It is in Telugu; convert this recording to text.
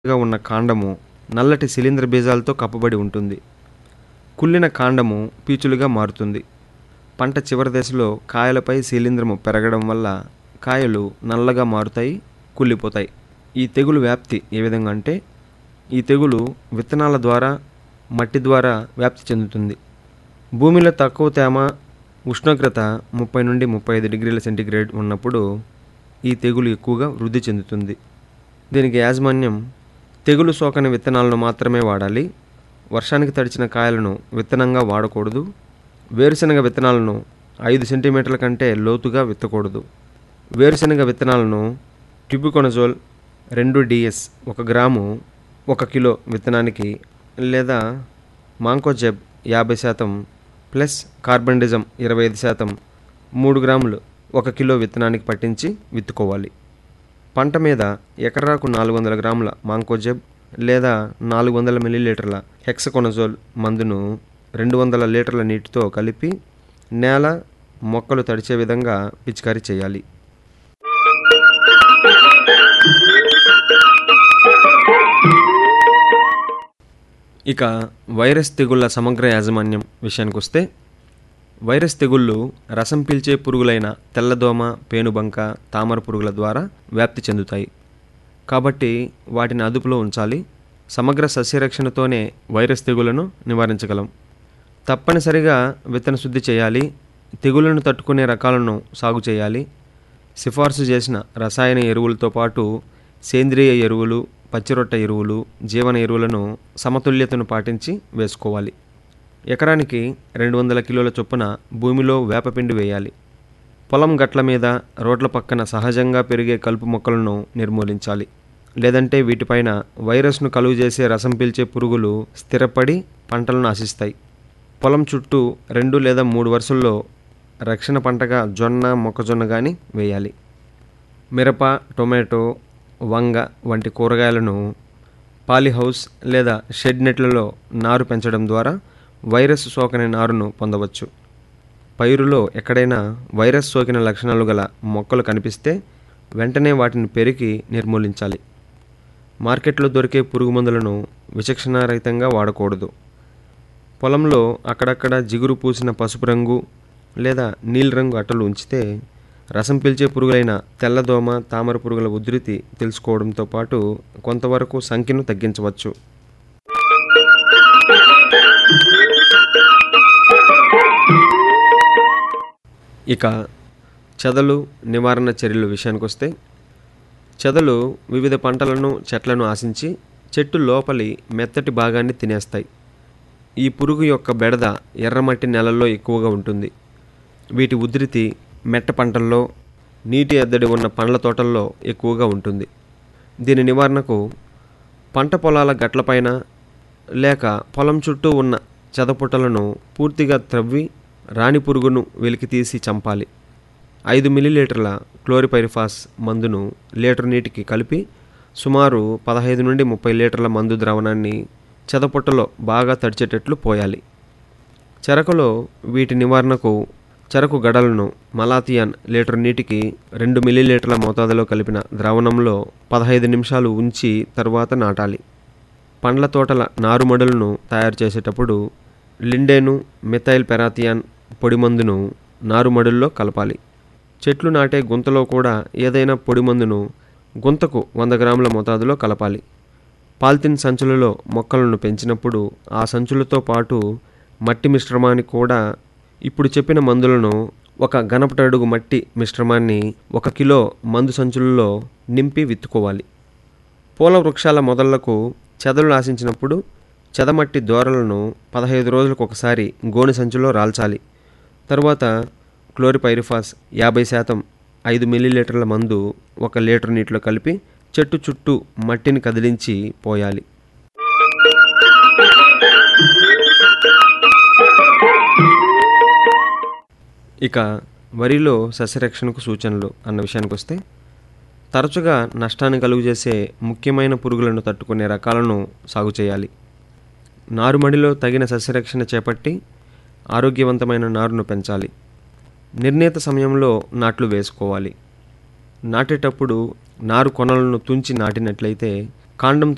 గా ఉన్న కాండము నల్లటి శిలీంద్ర బీజాలతో కప్పబడి ఉంటుంది కుళ్ళిన కాండము పీచులుగా మారుతుంది పంట చివరి దశలో కాయలపై శిలీంధ్రము పెరగడం వల్ల కాయలు నల్లగా మారుతాయి కుళ్ళిపోతాయి ఈ తెగులు వ్యాప్తి ఏ విధంగా అంటే ఈ తెగులు విత్తనాల ద్వారా మట్టి ద్వారా వ్యాప్తి చెందుతుంది భూమిలో తక్కువ తేమ ఉష్ణోగ్రత ముప్పై నుండి ముప్పై ఐదు డిగ్రీల సెంటీగ్రేడ్ ఉన్నప్పుడు ఈ తెగులు ఎక్కువగా వృద్ధి చెందుతుంది దీనికి యాజమాన్యం తెగులు సోకని విత్తనాలను మాత్రమే వాడాలి వర్షానికి తడిచిన కాయలను విత్తనంగా వాడకూడదు వేరుశనగ విత్తనాలను ఐదు సెంటీమీటర్ల కంటే లోతుగా విత్తకూడదు వేరుశనగ విత్తనాలను ట్యూబుకొనజోల్ రెండు డిఎస్ ఒక గ్రాము ఒక కిలో విత్తనానికి లేదా మాంకోజెబ్ యాభై శాతం ప్లస్ కార్బండిజం ఇరవై ఐదు శాతం మూడు గ్రాములు ఒక కిలో విత్తనానికి పట్టించి విత్తుకోవాలి పంట మీద ఎకరాకు నాలుగు వందల గ్రాముల మాంకోజెబ్ లేదా నాలుగు వందల మిల్లీలీటర్ల హెక్సకొనజోల్ మందును రెండు వందల లీటర్ల నీటితో కలిపి నేల మొక్కలు తడిచే విధంగా పిచికారీ చేయాలి ఇక వైరస్ తెగుళ్ళ సమగ్ర యాజమాన్యం విషయానికి వస్తే వైరస్ తెగుళ్ళు రసం పీల్చే పురుగులైన తెల్లదోమ పేనుబంక తామర పురుగుల ద్వారా వ్యాప్తి చెందుతాయి కాబట్టి వాటిని అదుపులో ఉంచాలి సమగ్ర సస్యరక్షణతోనే వైరస్ తెగుళ్లను నివారించగలం తప్పనిసరిగా విత్తన శుద్ధి చేయాలి తెగుళ్లను తట్టుకునే రకాలను సాగు చేయాలి సిఫార్సు చేసిన రసాయన ఎరువులతో పాటు సేంద్రియ ఎరువులు పచ్చిరొట్ట ఎరువులు జీవన ఎరువులను సమతుల్యతను పాటించి వేసుకోవాలి ఎకరానికి రెండు వందల కిలోల చొప్పున భూమిలో వేపపిండి వేయాలి పొలం గట్ల మీద రోడ్ల పక్కన సహజంగా పెరిగే కలుపు మొక్కలను నిర్మూలించాలి లేదంటే వీటిపైన వైరస్ను కలుగు చేసే రసం పీల్చే పురుగులు స్థిరపడి పంటలను ఆశిస్తాయి పొలం చుట్టూ రెండు లేదా మూడు వరుసల్లో రక్షణ పంటగా జొన్న మొక్కజొన్న కానీ వేయాలి మిరప టొమాటో వంగ వంటి కూరగాయలను పాలీహౌస్ లేదా షెడ్ నెట్లలో నారు పెంచడం ద్వారా వైరస్ సోకని నారును పొందవచ్చు పైరులో ఎక్కడైనా వైరస్ సోకిన లక్షణాలు గల మొక్కలు కనిపిస్తే వెంటనే వాటిని పెరికి నిర్మూలించాలి మార్కెట్లో దొరికే పురుగు మందులను విచక్షణారహితంగా వాడకూడదు పొలంలో అక్కడక్కడ జిగురు పూసిన పసుపు రంగు లేదా నీలిరంగు అట్టలు ఉంచితే రసం పీల్చే పురుగులైన తెల్లదోమ తామర పురుగుల ఉధృతి తెలుసుకోవడంతో పాటు కొంతవరకు సంఖ్యను తగ్గించవచ్చు ఇక చెదలు నివారణ చర్యల విషయానికి వస్తే చెదలు వివిధ పంటలను చెట్లను ఆశించి చెట్టు లోపలి మెత్తటి భాగాన్ని తినేస్తాయి ఈ పురుగు యొక్క బెడద ఎర్రమట్టి నెలల్లో ఎక్కువగా ఉంటుంది వీటి ఉధృతి మెట్ట పంటల్లో నీటి ఎద్దడి ఉన్న పండ్ల తోటల్లో ఎక్కువగా ఉంటుంది దీని నివారణకు పంట పొలాల గట్లపైన లేక పొలం చుట్టూ ఉన్న చెదపుట్టలను పూర్తిగా త్రవ్వి రాణి పురుగును వెలికితీసి చంపాలి ఐదు మిల్లీలీటర్ల క్లోరిపైరిఫాస్ మందును లీటర్ నీటికి కలిపి సుమారు పదహైదు నుండి ముప్పై లీటర్ల మందు ద్రావణాన్ని చెదపుట్టలో బాగా తడిచేటట్లు పోయాలి చెరకులో వీటి నివారణకు చెరకు గడలను మలాథియాన్ లీటర్ నీటికి రెండు మిల్లీలీటర్ల మోతాదులో కలిపిన ద్రావణంలో పదహైదు నిమిషాలు ఉంచి తర్వాత నాటాలి పండ్ల తోటల నారుమడులను తయారు చేసేటప్పుడు లిండేను మిథైల్ పెరాథియాన్ పొడి మందును నారుమడుల్లో కలపాలి చెట్లు నాటే గుంతలో కూడా ఏదైనా పొడి మందును గుంతకు వంద గ్రాముల మోతాదులో కలపాలి పాలిథిన్ సంచులలో మొక్కలను పెంచినప్పుడు ఆ సంచులతో పాటు మట్టి మిశ్రమాన్ని కూడా ఇప్పుడు చెప్పిన మందులను ఒక గనపటడుగు మట్టి మిశ్రమాన్ని ఒక కిలో మందు సంచులలో నింపి విత్తుకోవాలి పూల వృక్షాల మొదళ్లకు చెదలు ఆశించినప్పుడు చెదమట్టి దోరలను పదహైదు రోజులకు ఒకసారి గోని సంచిలో రాల్చాలి తరువాత క్లోరిపైరిఫాస్ యాభై శాతం ఐదు మిల్లీలీటర్ల మందు ఒక లీటర్ నీటిలో కలిపి చెట్టు చుట్టూ మట్టిని కదిలించి పోయాలి ఇక వరిలో సస్యరక్షణకు సూచనలు అన్న విషయానికి వస్తే తరచుగా నష్టాన్ని కలుగజేసే ముఖ్యమైన పురుగులను తట్టుకునే రకాలను సాగు చేయాలి నారుమడిలో తగిన సస్యరక్షణ చేపట్టి ఆరోగ్యవంతమైన నారును పెంచాలి నిర్ణీత సమయంలో నాట్లు వేసుకోవాలి నాటేటప్పుడు నారు కొనలను తుంచి నాటినట్లయితే కాండం